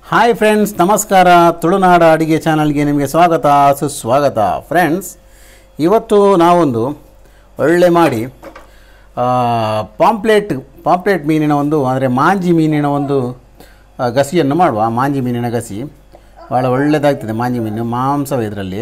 hi friends ನಮಸ್ಕಾರ ತುಳುನಾಡ ಅಡಿಗೆ ಚಾನಲ್ಗೆ ನಿಮಗೆ ಸ್ವಾಗತ ಸುಸ್ವಾಗತ ಫ್ರೆಂಡ್ಸ್ ಇವತ್ತು ನಾವೊಂದು ಒಳ್ಳೆ ಮಾಡಿ ಆ, ಪಾಂಪ್ಲೆಟ್ ಪಾಂಪ್ಲೆಟ್ ಮೀನಿನ ಒಂದು ಅಂದರೆ ಮಾಂಜಿ ಮೀನಿನ ಒಂದು ಆ, ಗಸಿಯನ್ನು ಮಾಡುವ ಮಾಂಜಿ ಮೀನಿನ ಗಸಿ ಭಾಳ ಒಳ್ಳೆಯದಾಗ್ತದೆ ಮಾಂಜಿ ಮೀನು ಮಾಂಸವೇ ಇದರಲ್ಲಿ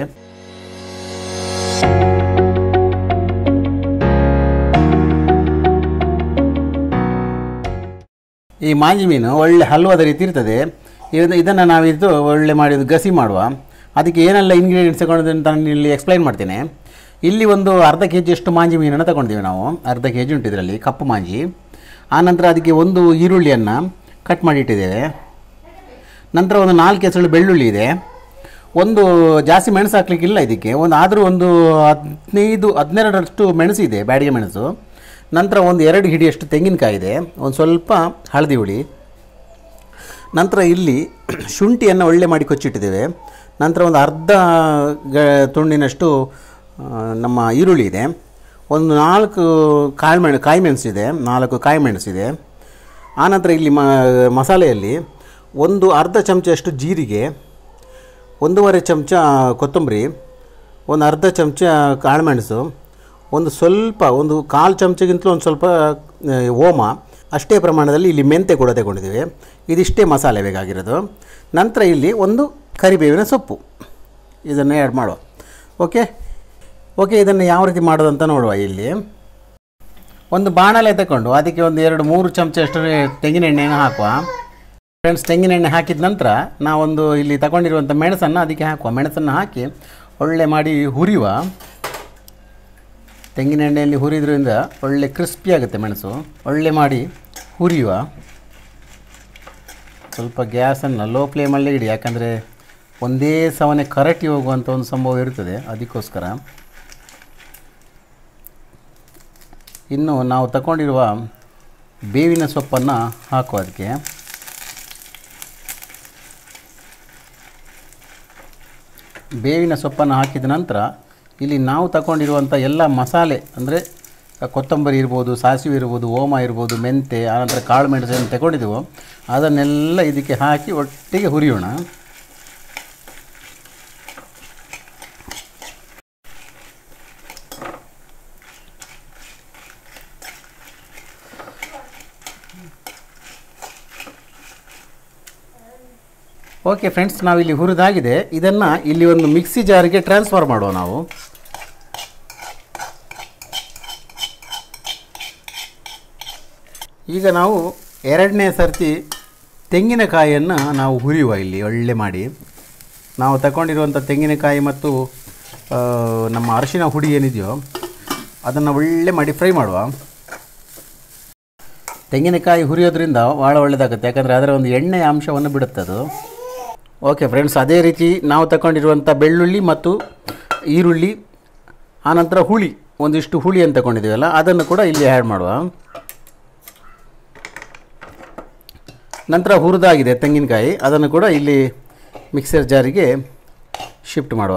ಈ ಮಾಂಜಿ ಮೀನು ಒಳ್ಳೆ ಹಲ್ವಾದ ರೀತಿ ಇರ್ತದೆ ಇದು ಇದನ್ನು ನಾವಿದ್ದು ಒಳ್ಳೆ ಮಾಡಿ ಒಂದು ಗಸಿ ಮಾಡುವ ಅದಕ್ಕೆ ಏನೆಲ್ಲ ಇಂಗ್ರೀಡಿಯೆಂಟ್ಸ್ ತಗೊಂಡು ಅಂತ ನಾನು ಇಲ್ಲಿ ಎಕ್ಸ್ಪ್ಲೈನ್ ಮಾಡ್ತೇನೆ ಇಲ್ಲಿ ಒಂದು ಅರ್ಧ ಕೆ ಜಿಯಷ್ಟು ಮಾಂಜಿ ಮೀನನ್ನು ತಗೊಂಡಿದ್ದೀವಿ ನಾವು ಅರ್ಧ ಕೆ ಜಿ ಉಂಟು ಇದರಲ್ಲಿ ಕಪ್ಪು ಮಾಂಜಿ ಆನಂತರ ಅದಕ್ಕೆ ಒಂದು ಈರುಳ್ಳಿಯನ್ನು ಕಟ್ ಮಾಡಿ ಇಟ್ಟಿದ್ದೇವೆ ನಂತರ ಒಂದು ನಾಲ್ಕು ಹೆಸರು ಬೆಳ್ಳುಳ್ಳಿ ಇದೆ ಒಂದು ಜಾಸ್ತಿ ಮೆಣಸು ಹಾಕ್ಲಿಕ್ಕಿಲ್ಲ ಇದಕ್ಕೆ ಒಂದು ಆದರೂ ಒಂದು ಹದಿನೈದು ಹದಿನೆರಡರಷ್ಟು ಮೆಣಸು ಇದೆ ಬ್ಯಾಡಿಗೆ ಮೆಣಸು ನಂತರ ಒಂದು ಎರಡು ಹಿಡಿಯಷ್ಟು ತೆಂಗಿನಕಾಯಿ ಇದೆ ಒಂದು ಸ್ವಲ್ಪ ಹಳದಿ ಹುಳಿ ನಂತರ ಇಲ್ಲಿ ಶುಂಠಿಯನ್ನು ಒಳ್ಳೆ ಮಾಡಿ ಕೊಚ್ಚಿಟ್ಟಿದ್ದೇವೆ ನಂತರ ಒಂದು ಅರ್ಧ ಗ ತುಂಡಿನಷ್ಟು ಆ, ನಮ್ಮ ಈರುಳ್ಳಿ ಇದೆ ಒಂದು ನಾಲ್ಕು ಕಾಳು ಮೆಣು ಕಾಯಿ ಮೆಣಸಿದೆ ನಾಲ್ಕು ಕಾಯಿ ಮೆಣಸಿದೆ ಆನಂತರ ಇಲ್ಲಿ ಮ ಮಸಾಲೆಯಲ್ಲಿ ಒಂದು ಅರ್ಧ ಚಮಚಷ್ಟು ಜೀರಿಗೆ ಒಂದೂವರೆ ಚಮಚ ಕೊತ್ತಂಬರಿ ಒಂದು ಅರ್ಧ ಚಮಚ ಕಾಳುಮೆಣಸು ಒಂದು ಸ್ವಲ್ಪ ಒಂದು ಕಾಲು ಚಮಚಗಿಂತಲೂ ಒಂದು ಸ್ವಲ್ಪ ಆ, ಓಮ ಅಷ್ಟೇ ಪ್ರಮಾಣದಲ್ಲಿ ಇಲ್ಲಿ ಮೆಂತೆ ಕೂಡ ತಗೊಂಡಿದ್ದೀವಿ ಇದಿಷ್ಟೇ ಮಸಾಲೆ ಬೇಕಾಗಿರೋದು ನಂತರ ಇಲ್ಲಿ ಒಂದು ಕರಿಬೇವಿನ ಸೊಪ್ಪು ಇದನ್ನು ಆ್ಯಡ್ ಮಾಡುವ ಓಕೆ ಓಕೆ ಇದನ್ನು ಯಾವ ರೀತಿ ಮಾಡೋದು ಅಂತ ನೋಡುವ ಇಲ್ಲಿ ಒಂದು ಬಾಣಲೆ ತಗೊಂಡು ಅದಕ್ಕೆ ಒಂದು ಎರಡು ಮೂರು ಚಮಚ ಅಷ್ಟು ತೆಂಗಿನ ಎಣ್ಣೆಯನ್ನು ಹಾಕುವ ಫ್ರೆಂಡ್ಸ್ ತೆಂಗಿನ ಎಣ್ಣೆ ಹಾಕಿದ ನಂತರ ನಾವೊಂದು ಇಲ್ಲಿ ತಗೊಂಡಿರುವಂಥ ಮೆಣಸನ್ನು ಅದಕ್ಕೆ ಹಾಕುವ ಮೆಣಸನ್ನು ಹಾಕಿ ಒಳ್ಳೆ ಮಾಡಿ ಹುರಿಯುವ ತೆಂಗಿನ ಎಣ್ಣೆಯಲ್ಲಿ ಹುರಿದ್ರಿಂದ ಒಳ್ಳೆ ಕ್ರಿಸ್ಪಿ ಆಗುತ್ತೆ ಮೆಣಸು ಒಳ್ಳೆ ಮಾಡಿ ಹುರಿಯುವ ಸ್ವಲ್ಪ ಗ್ಯಾಸನ್ನು ಲೋ ಫ್ಲೇಮಲ್ಲೇ ಇಡಿ ಯಾಕಂದರೆ ಒಂದೇ ಸವನೆ ಕರಟಿ ಹೋಗುವಂಥ ಒಂದು ಸಂಭವ ಇರ್ತದೆ ಅದಕ್ಕೋಸ್ಕರ ಇನ್ನು ನಾವು ತಗೊಂಡಿರುವ ಬೇವಿನ ಸೊಪ್ಪನ್ನು ಹಾಕುವ ಅದಕ್ಕೆ ಬೇವಿನ ಸೊಪ್ಪನ್ನು ಹಾಕಿದ ನಂತರ ಇಲ್ಲಿ ನಾವು ತಗೊಂಡಿರುವಂಥ ಎಲ್ಲ ಮಸಾಲೆ ಅಂದರೆ ಕೊತ್ತಂಬರಿ ಇರ್ಬೋದು ಸಾಸಿವೆ ಇರ್ಬೋದು ಓಮ ಇರ್ಬೋದು ಮೆಂತೆ ಆನಂತರ ಕಾಳು ಮೆಣಸು ಏನು ತಗೊಂಡಿದ್ದೆವೋ ಅದನ್ನೆಲ್ಲ ಇದಕ್ಕೆ ಹಾಕಿ ಒಟ್ಟಿಗೆ ಹುರಿಯೋಣ ಓಕೆ ಫ್ರೆಂಡ್ಸ್ ನಾವಿಲ್ಲಿ ಹುರಿದಾಗಿದೆ ಇದನ್ನು ಇಲ್ಲಿ ಒಂದು ಮಿಕ್ಸಿ ಜಾರಿಗೆ ಟ್ರಾನ್ಸ್ಫರ್ ಮಾಡುವ ನಾವು ಈಗ ನಾವು ಎರಡನೇ ಸರ್ತಿ ತೆಂಗಿನಕಾಯಿಯನ್ನು ನಾವು ಹುರಿಯುವ ಇಲ್ಲಿ ಒಳ್ಳೆ ಮಾಡಿ ನಾವು ತಗೊಂಡಿರುವಂಥ ತೆಂಗಿನಕಾಯಿ ಮತ್ತು ಆ, ನಮ್ಮ ಅರಿಶಿನ ಹುಡಿ ಏನಿದೆಯೋ ಅದನ್ನು ಒಳ್ಳೆ ಮಾಡಿ ಫ್ರೈ ಮಾಡುವ ತೆಂಗಿನಕಾಯಿ ಹುರಿಯೋದ್ರಿಂದ ಭಾಳ ಒಳ್ಳೆಯದಾಗುತ್ತೆ ಯಾಕಂದರೆ ಅದರ ಒಂದು ಎಣ್ಣೆಯ ಅಂಶವನ್ನು ಬಿಡುತ್ತೆ ಅದು ಓಕೆ ಫ್ರೆಂಡ್ಸ್ ಅದೇ ರೀತಿ ನಾವು ತಗೊಂಡಿರುವಂಥ ಬೆಳ್ಳುಳ್ಳಿ ಮತ್ತು ಈರುಳ್ಳಿ ಆನಂತರ ಹುಳಿ ಒಂದಿಷ್ಟು ಹುಳಿ ಅಂತ ತಗೊಂಡಿದ್ದೀವಲ್ಲ ಅದನ್ನು ಕೂಡ ಇಲ್ಲಿ ಆ್ಯಡ್ ಮಾಡುವ ನಂತರ ಹುರಿದಾಗಿದೆ ತೆಂಗಿನಕಾಯಿ ಅದನ್ನು ಕೂಡ ಇಲ್ಲಿ ಮಿಕ್ಸರ್ ಜಾರಿಗೆ ಶಿಫ್ಟ್ ಮಾಡುವ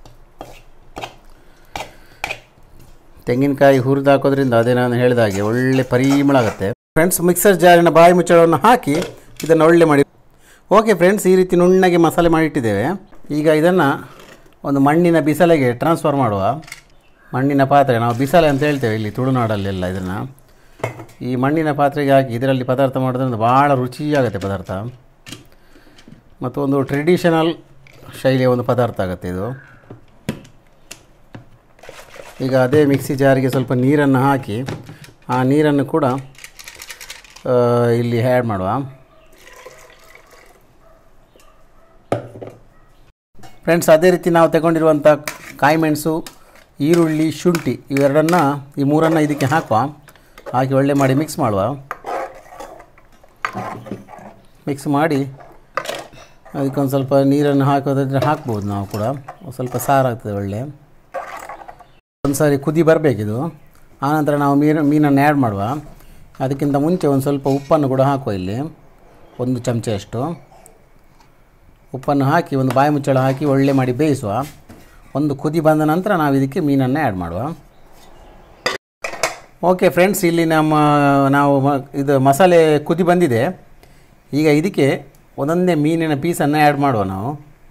ತೆಂಗಿನಕಾಯಿ ಹುರಿದು ಹಾಕೋದ್ರಿಂದ ಅದೇ ನಾನು ಹೇಳಿದ ಹಾಗೆ ಒಳ್ಳೆ ಪರಿಮಳ ಆಗುತ್ತೆ ಫ್ರೆಂಡ್ಸ್ ಮಿಕ್ಸರ್ ಜಾರಿನ ಬಾಯಿ ಮುಚ್ಚಳವನ್ನು ಹಾಕಿ ಇದನ್ನು ಒಳ್ಳೆ ಮಾಡಿ ಓಕೆ ಫ್ರೆಂಡ್ಸ್ ಈ ರೀತಿ ನುಣ್ಣಗೆ ಮಸಾಲೆ ಮಾಡಿಟ್ಟಿದ್ದೇವೆ ಈಗ ಇದನ್ನು ಒಂದು ಮಣ್ಣಿನ ಬಿಸಲೆಗೆ ಟ್ರಾನ್ಸ್ಫರ್ ಮಾಡುವ ಮಣ್ಣಿನ ಪಾತ್ರೆ ನಾವು ಬಿಸಲೆ ಅಂತ ಹೇಳ್ತೇವೆ ಇಲ್ಲಿ ತುಳುನಾಡಲ್ಲೆಲ್ಲ ಇದನ್ನು ಈ ಮಣ್ಣಿನ ಪಾತ್ರೆಗೆ ಹಾಕಿ ಇದರಲ್ಲಿ ಪದಾರ್ಥ ಮಾಡೋದ್ರಿಂದ ಭಾಳ ರುಚಿಯಾಗುತ್ತೆ ಪದಾರ್ಥ ಮತ್ತು ಒಂದು ಟ್ರೆಡಿಷನಲ್ ಶೈಲಿಯ ಒಂದು ಪದಾರ್ಥ ಆಗುತ್ತೆ ಇದು ಈಗ ಅದೇ ಮಿಕ್ಸಿ ಜಾರಿಗೆ ಸ್ವಲ್ಪ ನೀರನ್ನು ಹಾಕಿ ಆ ನೀರನ್ನು ಕೂಡ ಆ, ಇಲ್ಲಿ ಆ್ಯಡ್ ಮಾಡುವ ಫ್ರೆಂಡ್ಸ್ ಅದೇ ರೀತಿ ನಾವು ತಗೊಂಡಿರುವಂಥ ಕಾಯಿ ಮೆಣಸು ಈರುಳ್ಳಿ ಶುಂಠಿ ಇವೆರಡನ್ನು ಈ ಮೂರನ್ನು ಇದಕ್ಕೆ ಹಾಕುವ ಹಾಕಿ ಒಳ್ಳೆ ಮಾಡಿ ಮಿಕ್ಸ್ ಮಾಡುವ ಮಿಕ್ಸ್ ಮಾಡಿ ಅದಕ್ಕೊಂದು ಸ್ವಲ್ಪ ನೀರನ್ನು ಹಾಕೋದಾದ್ರೆ ಹಾಕ್ಬೋದು ನಾವು ಕೂಡ ಒಂದ್ ಸ್ವಲ್ಪ ಸಾರಾಗ್ತದೆ ಒಳ್ಳೆ ಒಂದು ಸಾರಿ ಕುದಿ ಬರಬೇಕಿದು ಆನಂತರ ನಾವು ಮೀನು ಮೀನನ್ನು ಆ್ಯಡ್ ಮಾಡುವ ಅದಕ್ಕಿಂತ ಮುಂಚೆ ಒಂದು ಸ್ವಲ್ಪ ಉಪ್ಪನ್ನು ಕೂಡ ಹಾಕುವ ಇಲ್ಲಿ ಒಂದು ಚಮಚದಷ್ಟು ಉಪ್ಪನ್ನು ಹಾಕಿ ಒಂದು ಬಾಯಿ ಮುಚ್ಚಳ ಹಾಕಿ ಒಳ್ಳೆ ಮಾಡಿ ಬೇಯಿಸುವ ಒಂದು ಕುದಿ ಬಂದ ನಂತರ ನಾವು ಇದಕ್ಕೆ ಮೀನನ್ನು ಆ್ಯಡ್ ಮಾಡುವ ಓಕೆ ಫ್ರೆಂಡ್ಸ್ ಇಲ್ಲಿ ನಮ್ಮ ನಾವು ಮ- ಇದು ಮಸಾಲೆ ಕುದಿ ಬಂದಿದೆ ಈಗ ಇದಕ್ಕೆ ಒಂದೊಂದೇ ಮೀನಿನ ಪೀಸನ್ನು ಆ್ಯಡ್ ಮಾಡುವ ನಾವು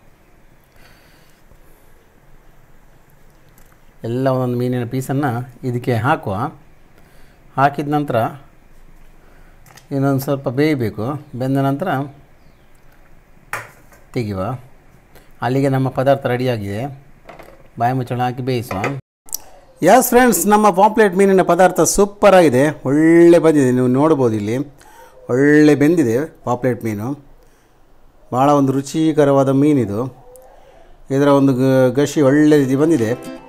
ಎಲ್ಲ ಒಂದೊಂದು ಮೀನಿನ ಪೀಸನ್ನು ಇದಕ್ಕೆ ಹಾಕುವ ಹಾಕಿದ ನಂತರ ಇನ್ನೊಂದು ಸ್ವಲ್ಪ ಬೇಯಬೇಕು ಬೆಂದ ನಂತರ ತೆಗೆಯುವ ಅಲ್ಲಿಗೆ ನಮ್ಮ ಪದಾರ್ಥ ರೆಡಿಯಾಗಿದೆ ಬಾಯಿ ಮುಚ್ಚಳ ಹಾಕಿ ಬೇಯಿಸುವ ಯಸ್ ಫ್ರೆಂಡ್ಸ್ ನಮ್ಮ ಪಾಂಪ್ಲೆಟ್ ಮೀನಿನ ಪದಾರ್ಥ ಸೂಪರ್ ಆಗಿದೆ ಒಳ್ಳೆ ಬಂದಿದೆ ನೀವು ನೋಡ್ಬೋದು ಇಲ್ಲಿ ಒಳ್ಳೆ ಬೆಂದಿದೆ ಪಾಪ್ಲೆಟ್ ಮೀನು ಭಾಳ ಒಂದು ರುಚಿಕರವಾದ ಮೀನಿದು ಇದರ ಒಂದು ಗ- ಗಶಿ ಒಳ್ಳೆ ರೀತಿ ಬಂದಿದೆ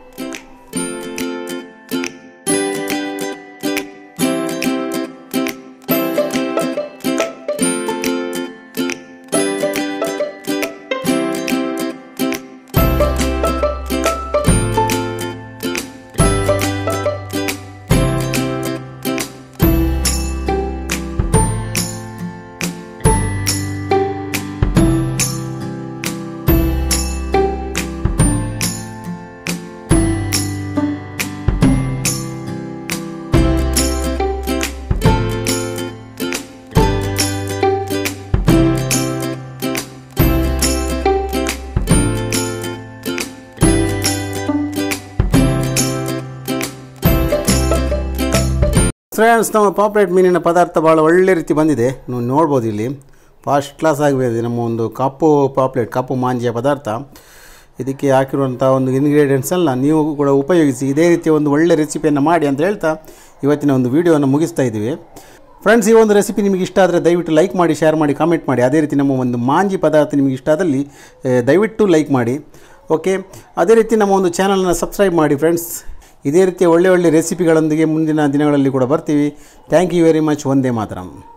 ಫ್ರೆಂಡ್ಸ್ ನಮ್ಮ ಪಾಪ್ಲೆಟ್ ಮೀನಿನ ಪದಾರ್ಥ ಭಾಳ ಒಳ್ಳೆ ರೀತಿ ಬಂದಿದೆ ನೀವು ನೋಡ್ಬೋದು ಇಲ್ಲಿ ಫಾಸ್ಟ್ ಕ್ಲಾಸ್ ಆಗಿಬಿಟ್ಟಿದೆ ನಮ್ಮ ಒಂದು ಕಪ್ಪು ಪಾಪ್ಲೆಟ್ ಕಪ್ಪು ಮಾಂಜಿಯ ಪದಾರ್ಥ ಇದಕ್ಕೆ ಹಾಕಿರುವಂಥ ಒಂದು ಇಂಗ್ರೀಡಿಯೆಂಟ್ಸ್ ಎಲ್ಲ ನೀವು ಕೂಡ ಉಪಯೋಗಿಸಿ ಇದೇ ರೀತಿಯ ಒಂದು ಒಳ್ಳೆ ರೆಸಿಪಿಯನ್ನು ಮಾಡಿ ಅಂತ ಹೇಳ್ತಾ ಇವತ್ತಿನ ಒಂದು ವಿಡಿಯೋವನ್ನು ಮುಗಿಸ್ತಾ ಇದ್ದೀವಿ ಫ್ರೆಂಡ್ಸ್ ಈ ಒಂದು ರೆಸಿಪಿ ನಿಮಗೆ ಇಷ್ಟ ಆದರೆ ದಯವಿಟ್ಟು ಲೈಕ್ ಮಾಡಿ ಶೇರ್ ಮಾಡಿ ಕಾಮೆಂಟ್ ಮಾಡಿ ಅದೇ ರೀತಿ ನಮ್ಮ ಒಂದು ಮಾಂಜಿ ಪದಾರ್ಥ ನಿಮಗೆ ಇಷ್ಟ ಆದಲ್ಲಿ ಆ, ದಯವಿಟ್ಟು ಲೈಕ್ ಮಾಡಿ ಓಕೆ ಅದೇ ರೀತಿ ನಮ್ಮ ಒಂದು ಚಾನಲನ್ನು ಸಬ್ಸ್ಕ್ರೈಬ್ ಮಾಡಿ ಫ್ರೆಂಡ್ಸ್ ಇದೇ ರೀತಿಯ ಒಳ್ಳೆ ಒಳ್ಳೆ ರೆಸಿಪಿಗಳೊಂದಿಗೆ ಮುಂದಿನ ದಿನಗಳಲ್ಲಿ ಕೂಡ ಬರ್ತೀವಿ ಥ್ಯಾಂಕ್ ಯು ವೆರಿ ಮಚ್ ಒಂದೇ ಮಾತರಂ